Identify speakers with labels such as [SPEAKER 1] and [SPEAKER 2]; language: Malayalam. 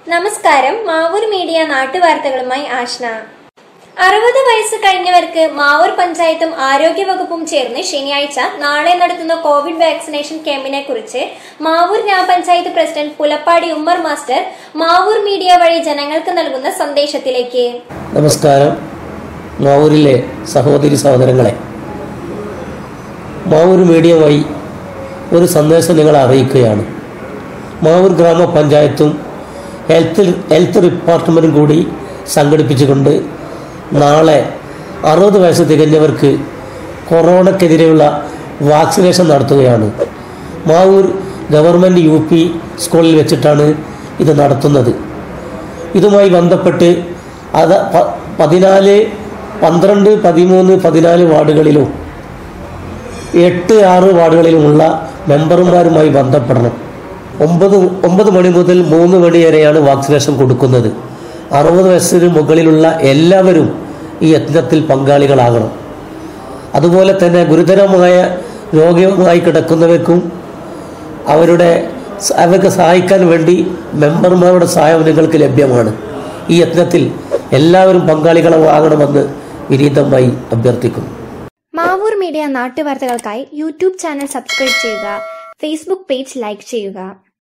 [SPEAKER 1] നമസ്കാരം മാവൂർ മീഡിയ നാട്ടുവാർത്തകളുമായി ആഷ്ന അറുപത് വയസ്സ് കഴിഞ്ഞവർക്ക് മാവൂർ പഞ്ചായത്തും ആരോഗ്യ വകുപ്പും ചേർന്ന് ശനിയാഴ്ച നാളെ നടത്തുന്ന കോവിഡ് വാക്സിനേഷൻ ക്യാമ്പിനെ കുറിച്ച് മാവൂർ ഗ്രാമപഞ്ചായത്ത് president Pulappadi Ummer master Mavoor media വഴി ജനങ്ങൾക്ക് നൽകുന്ന സന്ദേശത്തിലേക്ക്
[SPEAKER 2] നമസ്കാരം മാവൂരിലെ സഹോദരി സഹോദരങ്ങളെ മാവൂർ മീഡിയ വഴി ഒരു സന്ദേശം നിങ്ങളെ അറിയിക്കുകയാണ് മാവൂർ ഗ്രാമപഞ്ചായത്തും ഹെൽത്ത് ഹെൽത്ത് ഡിപ്പാർട്ട്മെൻറ്റും കൂടി സംഘടിപ്പിച്ചുകൊണ്ട് നാളെ അറുപത് വയസ്സ് തികഞ്ഞവർക്ക് കൊറോണക്കെതിരെയുള്ള വാക്സിനേഷൻ നടത്തുകയാണ് മാവൂർ ഗവൺമെൻറ് യു പി സ്കൂളിൽ വെച്ചിട്ടാണ് ഇത് നടത്തുന്നത് ഇതുമായി ബന്ധപ്പെട്ട് അത് പ- പതിനാല് പന്ത്രണ്ട് പതിമൂന്ന് പതിനാല് വാർഡുകളിലും എട്ട് ആറ് വാർഡുകളിലുമുള്ള മെമ്പർമാരുമായി ബന്ധപ്പെടണം ഒമ്പത് ഒമ്പത് മണി മുതൽ മൂന്ന് മണി വരെയാണ് വാക്സിനേഷൻ കൊടുക്കുന്നത് അറുപത് വയസ്സിന് മുകളിലുള്ള എല്ലാവരും ഈ യജ്ഞത്തിൽ പങ്കാളികളാകണം അതുപോലെ തന്നെ ഗുരുതരമായ രോഗവുമായി കിടക്കുന്നവർക്കും അവരുടെ സ- അവർക്ക് സഹായിക്കാൻ വേണ്ടി മെമ്പർമാരുടെ സഹായം നിങ്ങൾക്ക് ലഭ്യമാണ് ഈ യജ്ഞത്തിൽ എല്ലാവരും പങ്കാളികളാകണമെന്ന് വിനീതമായി അഭ്യർത്ഥിക്കുന്നു
[SPEAKER 1] മാവൂർ മീഡിയ നാട്ടുവാർത്തകൾക്കായി യൂട്യൂബ് ചാനൽ സബ്സ്ക്രൈബ് ചെയ്യുക ഫേസ്ബുക്ക് പേജ് ലൈക്ക് ചെയ്യുക